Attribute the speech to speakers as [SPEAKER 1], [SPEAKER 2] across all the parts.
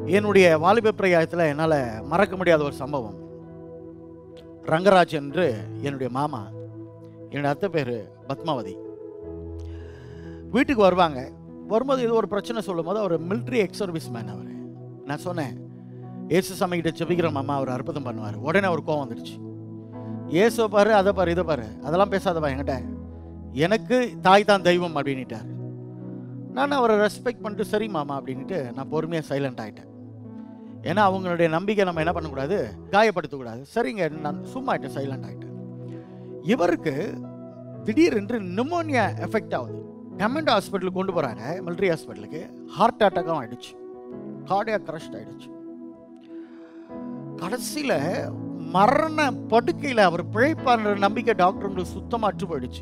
[SPEAKER 1] என்னுடைய வாலிப பிரயாயத்தில் என்னால் மறக்க முடியாத ஒரு சம்பவம் ரங்கராஜ் என்று என்னுடைய மாமா என்னுடைய அத்தை பேர் பத்மாவதி வீட்டுக்கு வருவாங்க வரும்போது ஏதோ ஒரு பிரச்சனை சொல்லும்போது அவர் மிலிட்ரி எக்ஸ் சர்வீஸ் மேன் அவர் நான் சொன்னேன் ஏசு சாமிகிட்ட ஜெபிக்கிற மாமா அவர் அற்புதம் பண்ணுவார் உடனே ஒரு கோவம் வந்துடுச்சு ஏசோ பாரு அதை பாரு இதை பாரு அதெல்லாம் பேசாதப்பா என்கிட்ட எனக்கு தாய் தான் தெய்வம் அப்படின்னுட்டார் நான் அவரை ரெஸ்பெக்ட் பண்ணிட்டு சரி மாமா அப்படின்ட்டு நான் பொறுமையாக சைலண்ட் ஆகிட்டேன் ஏன்னா அவங்களுடைய நம்பிக்கை நம்ம என்ன பண்ணக்கூடாது காயப்படுத்தக்கூடாது சரிங்க நான் சும்மா ஆகிட்டேன் சைலண்ட் ஆகிட்டேன் இவருக்கு திடீரென்று நிமோனியா எஃபெக்ட் ஆகுது கமெண்ட் ஹாஸ்பிட்டலுக்கு கொண்டு போகிறாங்க மிலிட்ரி ஹாஸ்பிட்டலுக்கு ஹார்ட் அட்டாக்கும் ஆயிடுச்சு கார்டியா கிரஷ்ட் ஆயிடுச்சு கடைசியில் மரண படுக்கையில் அவர் பிழைப்பான்ற நம்பிக்கை டாக்டருங்களுக்கு சுத்தமாக அற்று போயிடுச்சு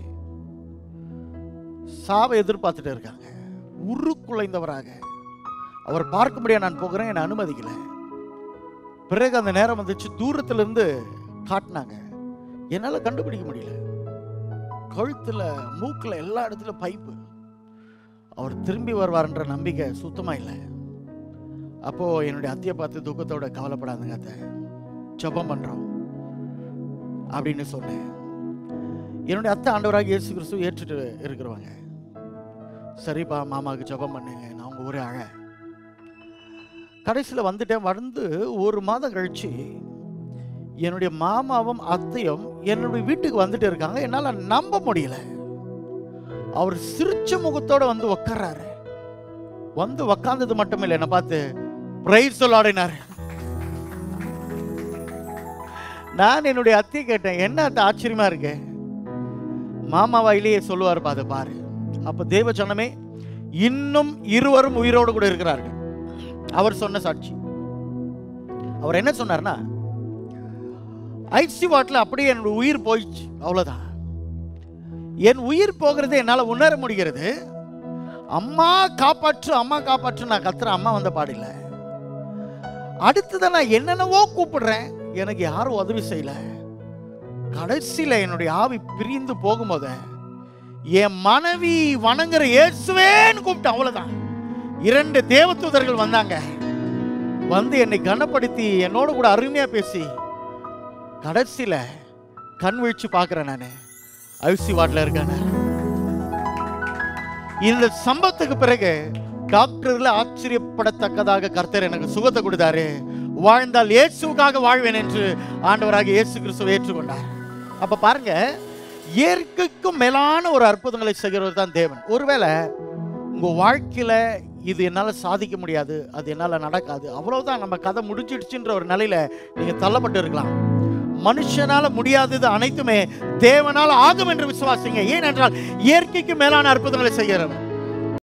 [SPEAKER 1] சாவை எதிர்பார்த்துட்டு இருக்காங்க உருக்குலைந்தவராக அவர் பார்க்க முடியாது நான் போகிறேன் என்னை அனுமதிக்கல பிறகு அந்த நேரம் வந்துச்சு தூரத்துல இருந்து காட்டினாங்க என்னால் கண்டுபிடிக்க முடியல கழுத்துல மூக்குல எல்லா இடத்துல பைப்பு அவர் திரும்பி வருவார்ன்ற நம்பிக்கை சுத்தமா இல்லை அப்போ என்னுடைய அத்தையை பார்த்து துக்கத்தோட கவலைப்படாதுங்க அத்தை ஜெபம் பண்றோம் அப்படின்னு சொன்னேன் என்னுடைய அத்தை ஆண்டவராக இயேசு கிறிஸ்து ஏற்றுட்டு இருக்கிறவங்க சரிப்பா மாமாவுக்கு ஜெபம் பண்ணுங்க நான் உங்க ஒரே அழ கடைசியில் வந்துட்டேன் வந்து ஒரு மாதம் கழிச்சு என்னுடைய மாமாவும் அத்தையும் என்னுடைய வீட்டுக்கு வந்துட்டு இருக்காங்க என்னால் நம்ப முடியல அவர் சிரிச்ச முகத்தோட வந்து உக்காராரு வந்து உக்காந்தது மட்டும் இல்லை என்னை பார்த்து பிரைஸ் சொல்லாடினார் நான் என்னுடைய அத்தையை கேட்டேன் என்ன அத்தை ஆச்சரியமா இருக்கு மாமா வாயிலேயே சொல்லுவார் அதை பாரு அப்ப தேவ ஜனமே இன்னும் இருவரும் உயிரோடு கூட இருக்கிறார்கள் அவர் சொன்ன சாட்சி அவர் என்ன சொன்னார்னா ஐசி வாட்டில் அப்படியே என்னோட உயிர் போயிடுச்சு அவ்வளோதான் என் உயிர் போகிறது என்னால் உணர முடிகிறது அம்மா காப்பாற்று அம்மா காப்பாற்று நான் கத்துறேன் அம்மா வந்த பாடில்ல அடுத்ததான் நான் என்னென்னவோ கூப்பிடுறேன் எனக்கு யாரும் உதவி செய்யல கடைசியில் என்னுடைய ஆவி பிரிந்து போகும்போது என் மனைவி வணங்குற இயேசுவேன்னு கூப்பிட்டேன் அவ்வளவுதான் இரண்டு தேவதூதர்கள் வந்தாங்க வந்து என்னை கனப்படுத்தி என்னோட கூட அருமையா பேசி கடைசியில கண் விழிச்சு பார்க்கிறேன் நான் ஐசி வார்டில் இருக்கேன் நான். இந்த சம்பவத்துக்கு பிறகு டாக்டர்ல ஆச்சரியப்படத்தக்கதாக கர்த்தர் எனக்கு சுகத்தை கொடுத்தாரு வாழ்ந்தால் இயேசுவுக்காக வாழ்வேன் என்று ஆண்டவராக இயேசு கிறிஸ்துவை ஏற்றுக்கொண்டார் அப்ப பாருங்க இயற்கைக்கும் மேலான ஒரு அற்புதங்களை செய்கிறவர் தான் தேவன் ஒருவேளை உங்க வாழ்க்கையில இது என்னால் சாதிக்க முடியாது அது என்னால் நடக்காது அவ்வளவுதான் நம்ம கதை முடிஞ்சிடுச்சுன்ற ஒரு நிலையில நீங்க தள்ளப்பட்டு இருக்கலாம் மனுஷனால முடியாதது அனைத்துமே தேவனால் ஆகும் என்று விசுவாசிங்க ஏனென்றால் இயற்கைக்கு மேலான அற்புதங்களை செய்கிறவர்